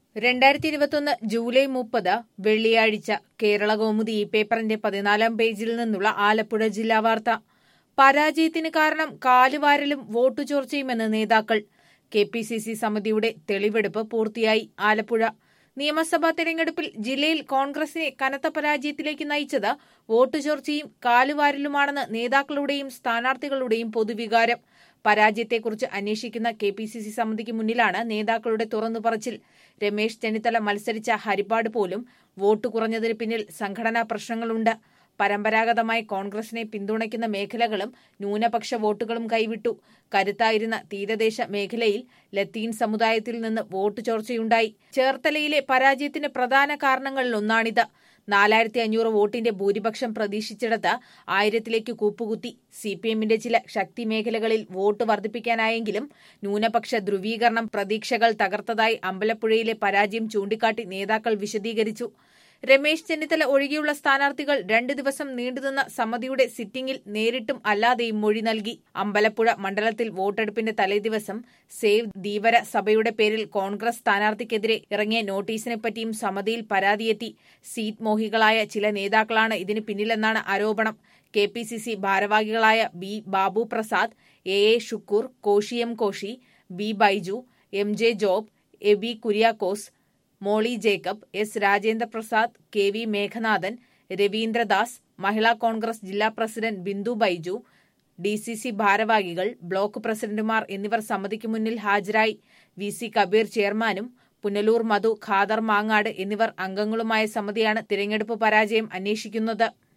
രണ്ടായിരത്തി ഇരുപത്തൊന്ന് ജൂലൈ മുപ്പത് വെള്ളിയാഴ്ച കേരള കൗമുദി ഈ പേപ്പറിന്റെ പതിനാലാം പേജിൽ നിന്നുള്ള ആലപ്പുഴ ജില്ലാ വാർത്ത പരാജയത്തിന് കാരണം കാലുവാരലും വോട്ടു ചോർച്ചയുമെന്ന് നേതാക്കൾ കെ പി സി സി സമിതിയുടെ തെളിവെടുപ്പ് പൂർത്തിയായി ആലപ്പുഴ നിയമസഭാ തെരഞ്ഞെടുപ്പിൽ ജില്ലയിൽ കോൺഗ്രസിനെ കനത്ത പരാജയത്തിലേക്ക് നയിച്ചത് വോട്ടു ചോർച്ചയും കാലുവാരലുമാണെന്ന് നേതാക്കളുടെയും സ്ഥാനാർത്ഥികളുടെയും പൊതുവികാരം പരാജയത്തെക്കുറിച്ച് അന്വേഷിക്കുന്ന കെ പി സി സി സമിതിക്ക് മുന്നിലാണ് നേതാക്കളുടെ തുറന്നു പറച്ചിൽ രമേശ് ചെന്നിത്തല മത്സരിച്ച ഹരിപ്പാട് പോലും വോട്ട് കുറഞ്ഞതിന് പിന്നിൽ സംഘടനാ പ്രശ്നങ്ങളുണ്ട് പരമ്പരാഗതമായി കോൺഗ്രസിനെ പിന്തുണയ്ക്കുന്ന മേഖലകളും ന്യൂനപക്ഷ വോട്ടുകളും കൈവിട്ടു കരുത്തായിരുന്ന തീരദേശ മേഖലയിൽ ലത്തീൻ സമുദായത്തിൽ നിന്ന് വോട്ട് ചോർച്ചയുണ്ടായി ചേർത്തലയിലെ പരാജയത്തിന് പ്രധാന കാരണങ്ങളിലൊന്നാണിത് നാലായിരത്തി അഞ്ഞൂറ് വോട്ടിന്റെ ഭൂരിപക്ഷം പ്രതീക്ഷിച്ചിടത്ത് ആയിരത്തിലേക്ക് കൂപ്പുകുത്തി സി പി എമ്മിന്റെ ചില ശക്തി മേഖലകളിൽ വോട്ട് വർദ്ധിപ്പിക്കാനായെങ്കിലും ന്യൂനപക്ഷ ധ്രുവീകരണം പ്രതീക്ഷകൾ തകർത്തതായി അമ്പലപ്പുഴയിലെ പരാജയം ചൂണ്ടിക്കാട്ടി നേതാക്കൾ വിശദീകരിച്ചു രമേശ് ചെന്നിത്തല ഒഴികെയുള്ള സ്ഥാനാർത്ഥികൾ രണ്ടു ദിവസം നീണ്ടുനിന്ന സമിതിയുടെ സിറ്റിംഗിൽ നേരിട്ടും അല്ലാതെയും മൊഴി നൽകി അമ്പലപ്പുഴ മണ്ഡലത്തിൽ വോട്ടെടുപ്പിന്റെ തലേദിവസം സേവ് ധീവര സഭയുടെ പേരിൽ കോൺഗ്രസ് സ്ഥാനാർത്ഥിക്കെതിരെ ഇറങ്ങിയ നോട്ടീസിനെപ്പറ്റിയും സമിതിയിൽ പരാതിയെത്തി സീറ്റ് മോഹികളായ ചില നേതാക്കളാണ് ഇതിന് പിന്നിലെന്നാണ് ആരോപണം കെ പി സി സി ഭാരവാഹികളായ B Babu Prasad A A Shukkur Koshy M Koshy B Baiju M J Job A B Kuriakose Molly Jacob S Rajendra Prasad K V Meghanathan Raveendradas Mahila Congress ജില്ലാ president Bindu Baiju D C C ഭാരവാഹികൾ ബ്ലോക്ക് പ്രസിഡന്റുമാർ എന്നിവർ സമിതിക്ക് മുന്നിൽ ഹാജരായി വി സി കബീർ ചെയർമാനും പുനലൂർ മധു ഖാദർ മാങ്ങാട് എന്നിവർ അംഗങ്ങളുമായ സമിതിയാണ് തിരഞ്ഞെടുപ്പ് പരാജയം അന്വേഷിക്കുന്നത്